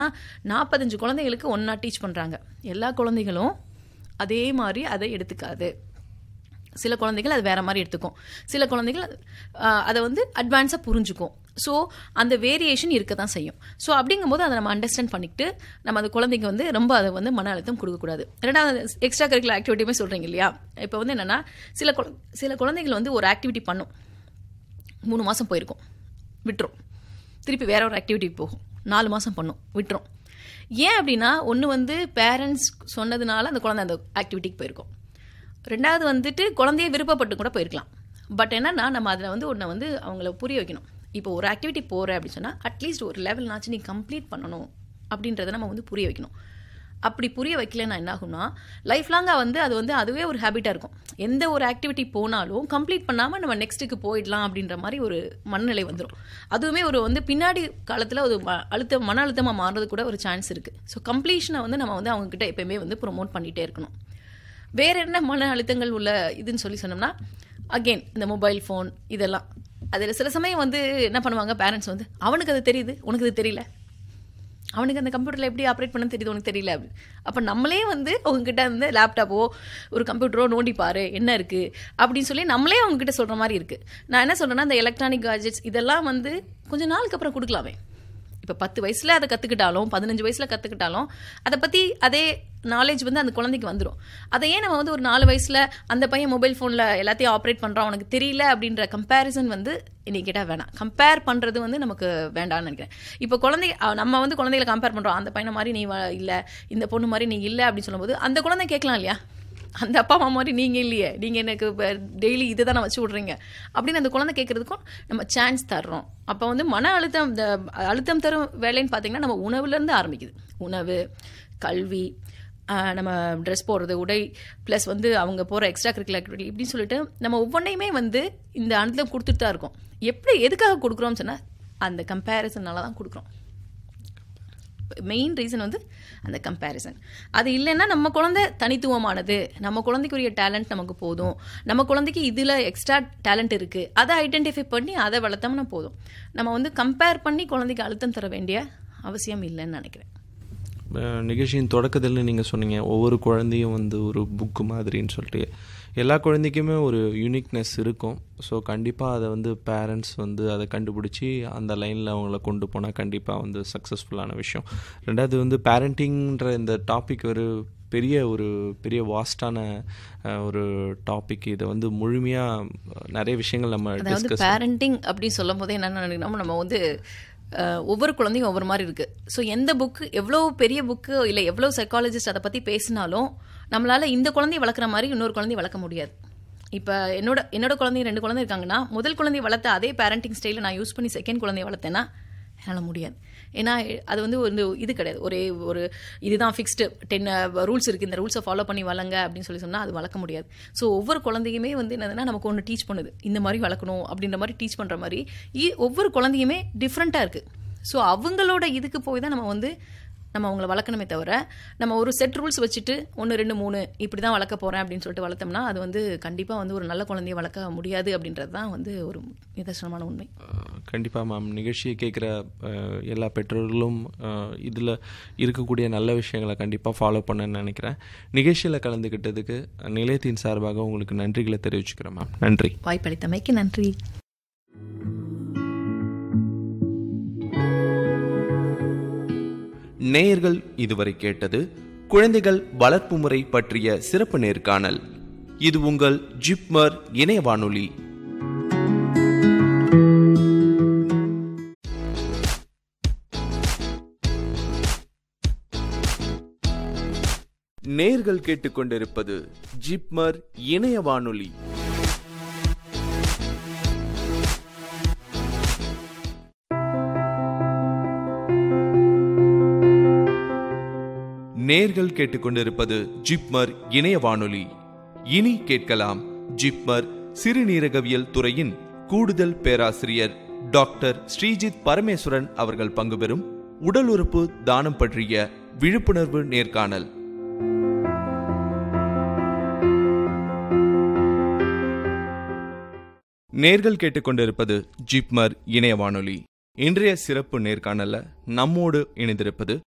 நாற்பத்தஞ்சு குழந்தைகளுக்கு ஒன்றா டீச் பண்ணுறாங்க எல்லா குழந்தைகளும் அதே மாதிரி அதை எடுத்துக்காது சில குழந்தைகள் அது வேற மாதிரி எடுத்துக்கும் சில குழந்தைகள் ஆஹ், அதை வந்து அட்வான்ஸாக புரிஞ்சுக்கும் ஸோ அந்த வேரியேஷன் இருக்க தான் செய்யும் ஸோ அப்படிங்கும்போது அதை நம்ம அண்டர்ஸ்டாண்ட் பண்ணிக்கிட்டு நம்ம அந்த குழந்தைக்கு வந்து ரொம்ப அதை வந்து மன அழுத்தம் கொடுக்கக்கூடாது ரெண்டாவது எக்ஸ்ட்ரா கரிக்குலர் ஆக்டிவிட்டியுமே சொல்கிறீங்க இல்லையா இப்போ வந்து என்னென்னா சில குழ சில குழந்தைகள் வந்து ஒரு ஆக்டிவிட்டி பண்ணும் மூணு மாதம் போயிருக்கும் விட்டுரும் திருப்பி வேற ஒரு ஆக்டிவிட்டிக்கு போகும் நாலு மாதம் பண்ணும் விட்டுரும் ஏன் அப்படின்னா ஒன்று வந்து பேரண்ட்ஸ் சொன்னதுனால அந்த குழந்தை அந்த ஆக்டிவிட்டிக்கு போயிருக்கும் ரெண்டாவது வந்துட்டு குழந்தைய விருப்பப்பட்டு கூட போயிருக்கலாம் பட் என்னன்னா நம்ம அதில் வந்து ஒன்றை வந்து அவங்கள புரிய வைக்கணும் இப்போ ஒரு ஆக்டிவிட்டி போகிற அப்படின்னு சொன்னால் அட்லீஸ்ட் ஒரு லெவல்னாச்சும் நீ கம்ப்ளீட் பண்ணணும் அப்படின்றத நம்ம வந்து புரிய வைக்கணும் அப்படி புரிய வைக்கலன்னா என்ன ஆகும்னா லைஃப் லாங்காக வந்து அது வந்து அதுவே ஒரு ஹேபிட்டாக இருக்கும் எந்த ஒரு ஆக்டிவிட்டி போனாலும் கம்ப்ளீட் பண்ணாமல் நம்ம நெக்ஸ்ட்டுக்கு போயிடலாம் அப்படின்ற மாதிரி ஒரு மனநிலை வந்துடும் அதுவுமே ஒரு வந்து பின்னாடி காலத்தில் ஒரு ம- அழுத்தம் மன அழுத்தமாக மாறுறது கூட ஒரு சான்ஸ் இருக்குது ஸோ கம்ப்ளீஷனை வந்து நம்ம வந்து அவங்கக்கிட்ட எப்பயுமே வந்து ப்ரொமோட் பண்ணிகிட்டே இருக்கணும் வேற என்ன மன அழுத்தங்கள் உள்ள இதுன்னு சொல்லி சொன்னோம்னா அகெயின் இந்த மொபைல் ஃபோன் இதெல்லாம் அதில் சில சமயம் வந்து என்ன பண்ணுவாங்க பேரண்ட்ஸ் வந்து அவனுக்கு அது தெரியுது உனக்கு அது தெரியல அவனுக்கு அந்த கம்ப்யூட்டரில் எப்படி ஆப்ரேட் பண்ண தெரியுது உனக்கு தெரியல அப்படி அப்போ நம்மளே வந்து உங்ககிட்ட வந்து லேப்டாப்போ ஒரு கம்ப்யூட்டரோ நோண்டி பாரு என்ன இருக்குது அப்படின்னு சொல்லி நம்மளே அவங்ககிட்ட சொல்கிற மாதிரி இருக்குது நான் என்ன சொல்கிறேன்னா இந்த எலக்ட்ரானிக் கேஜெட்ஸ் இதெல்லாம் வந்து கொஞ்ச நாளுக்கு அப்புறம் கொடுக்கலாமே இப்போ பத்து வயசில் அதை கற்றுக்கிட்டாலும் பதினஞ்சு வயசில் கற்றுக்கிட்டாலும் அதை பற்றி அதே நாலேஜ் வந்து அந்த குழந்தைக்கு வந்துடும் அதை ஏன் நம்ம வந்து ஒரு நாலு வயசில் அந்த பையன் மொபைல் ஃபோனில் எல்லாத்தையும் ஆப்ரேட் பண்ணுறான் உனக்கு தெரியல அப்படின்ற கம்பேரிசன் வந்து இன்னைக்கு கேட்டால் வேணாம் கம்பேர் பண்ணுறது வந்து நமக்கு வேண்டாம்னு நினைக்கிறேன் இப்போ குழந்தை அஹ் நம்ம வந்து குழந்தைகளை கம்பேர் பண்ணுறோம் அந்த பையனை மாதிரி நீ வ- இல்லை இந்த பொண்ணு மாதிரி நீ இல்லை அப்படின்னு சொல்லும்போது அந்த குழந்தை கேட்கலாம் இல்லையா அந்த அப்பா அம்மா மாதிரி நீங்கள் இல்லையே நீங்கள் எனக்கு டெய்லி இதை தானே வச்சு விட்றீங்க அப்படின்னு அந்த குழந்தை கேட்குறதுக்கும் நம்ம சான்ஸ் தர்றோம் அப்போ வந்து மன அழுத்தம் இந்த அழுத்தம் தரும் வேலைன்னு பார்த்தீங்கன்னா நம்ம உணவுலேருந்து ஆரம்பிக்குது உணவு கல்வி ஆஹ் நம்ம ட்ரெஸ் போடுறது உடை ப்ளஸ் வந்து அவங்க போகிற எக்ஸ்ட்ரா கரிக்குலர் ஆக்டிவிட்டி இப்படின்னு சொல்லிட்டு நம்ம ஒவ்வொன்றையுமே வந்து இந்த அழுத்தம் கொடுத்துட்டு தான் இருக்கோம் எப்படி எதுக்காக கொடுக்குறோம்னு சொன்னால் அந்த கம்பேரிசனால தான் கொடுக்குறோம் மெயின் ரீசன் வந்து அந்த கம்பேரிசன் அது இல்லைன்னா நம்ம குழந்தை தனித்துவமானது நம்ம குழந்தைக்குரிய டேலண்ட் நமக்கு போதும் நம்ம குழந்தைக்கு இதில் எக்ஸ்ட்ரா டேலண்ட் இருக்குது அதை ஐடென்டிஃபை பண்ணி அதை வளர்த்தோம்னா போதும் நம்ம வந்து கம்பேர் பண்ணி குழந்தைக்கு அழுத்தம் தர வேண்டிய அவசியம் இல்லைன்னு நினைக்கிறேன் அஹ் நிகழ்ச்சியின் தொடக்கத்தில் நீங்கள் சொன்னீங்க ஒவ்வொரு குழந்தையும் வந்து ஒரு புக்கு மாதிரின்னு சொல்லிட்டு எல்லா குழந்தைக்குமே ஒரு யூனிக்னஸ் இருக்கும் ஸோ கண்டிப்பாக அதை வந்து பேரண்ட்ஸ் வந்து அதை கண்டுபிடிச்சி அந்த லைனில் அவங்கள கொண்டு போனால் கண்டிப்பாக வந்து சக்ஸஸ்ஃபுல்லான விஷயம் ரெண்டாவது வந்து பேரண்டிங்ன்ற இந்த டாபிக் ஒரு பெரிய ஒரு பெரிய வாஸ்டான ஒரு டாபிக் இதை வந்து முழுமையாக நிறைய விஷயங்கள் நம்ம அதாவது டிஸ்கஸ் பேரண்டிங் அப்படின்னு சொல்லும் போதே என்ன நினைக்கணும் நம்ம வந்து அஹ், ஒவ்வொரு குழந்தையும் ஒவ்வொரு மாதிரி இருக்கு ஸோ எந்த புக்கு எவ்வளோ பெரிய புக்கு இல்லை எவ்வளோ சைக்காலஜிஸ்ட் அதை பற்றி பேசினாலும் நம்மளால இந்த குழந்தைய வளர்க்குற மாதிரி இன்னொரு குழந்தைய வளர்க்க முடியாது இப்போ என்னோட என்னோட குழந்தைய ரெண்டு குழந்தை இருக்காங்கன்னா முதல் குழந்தைய வளர்த்த அதே பேரண்டிங் ஸ்டைலை நான் யூஸ் பண்ணி செகண்ட் குழந்தைய வளர்த்தேன்னா என்னால் முடியாது ஏன்னா அது வந்து ஒரு இது கிடையாது ஒரே ஒரு இதுதான் ஃபிக்ஸ்டு டென் ரூல்ஸ் இருக்குது இந்த ரூல்ஸை ஃபாலோ பண்ணி வளங்க அப்படின்னு சொல்லி சொன்னால் அது வளர்க்க முடியாது ஸோ ஒவ்வொரு குழந்தையுமே வந்து என்னதுன்னா நமக்கு ஒன்று டீச் பண்ணுது இந்த மாதிரி வளர்க்கணும் அப்படின்ற மாதிரி டீச் பண்ணுற மாதிரி இ- ஒவ்வொரு குழந்தையுமே டிஃப்ரெண்ட்டாக இருக்குது ஸோ அவங்களோட இதுக்கு போய் தான் நம்ம வந்து நம்ம அவங்கள வளர்க்கணுமே தவிர நம்ம ஒரு செட் ரூல்ஸ் வச்சுட்டு ஒன்று ரெண்டு மூணு இப்படி தான் வளர்க்க போகிறேன் அப்படின்னு சொல்லிட்டு வளர்த்தோம்னா அது வந்து கண்டிப்பாக வந்து ஒரு நல்ல குழந்தைய வளர்க்க முடியாது அப்படின்றது தான் வந்து ஒரு நிதர்சனமான உண்மை கண்டிப்பாக மேம் நிகழ்ச்சியை கேட்குற எல்லா பெற்றோர்களும் இதில் இருக்கக்கூடிய நல்ல விஷயங்களை கண்டிப்பாக ஃபாலோ பண்ணணும்னு நினைக்கிறேன் நிகழ்ச்சியில் கலந்துக்கிட்டதுக்கு நிலையத்தின் சார்பாக உங்களுக்கு நன்றிகளை தெரிவிச்சுக்கிறேன் மேம் நன்றி வாய்ப்பளித்தமைக்கு நன்றி நேயர்கள் இதுவரை கேட்டது குழந்தைகள் வளர்ப்பு முறை பற்றிய சிறப்பு நேர்காணல் இது உங்கள் ஜிப்மர் இணைய வானொலி நேர்கள் கேட்டுக்கொண்டிருப்பது ஜிப்மர் இணைய வானொலி நேர்கள் கேட்டுக்கொண்டிருப்பது ஜிப்மர் இணைய வானொலி இனி கேட்கலாம் ஜிப்மர் சிறுநீரகவியல் துறையின் கூடுதல் பேராசிரியர் டாக்டர் ஸ்ரீஜித் பரமேஸ்வரன் அவர்கள் பங்குபெறும் உடல் உறுப்பு தானம் பற்றிய விழிப்புணர்வு நேர்காணல் நேர்கள் கேட்டுக்கொண்டிருப்பது ஜிப்மர் இணைய வானொலி இன்றைய சிறப்பு நேர்காணல்ல நம்மோடு இணைந்திருப்பது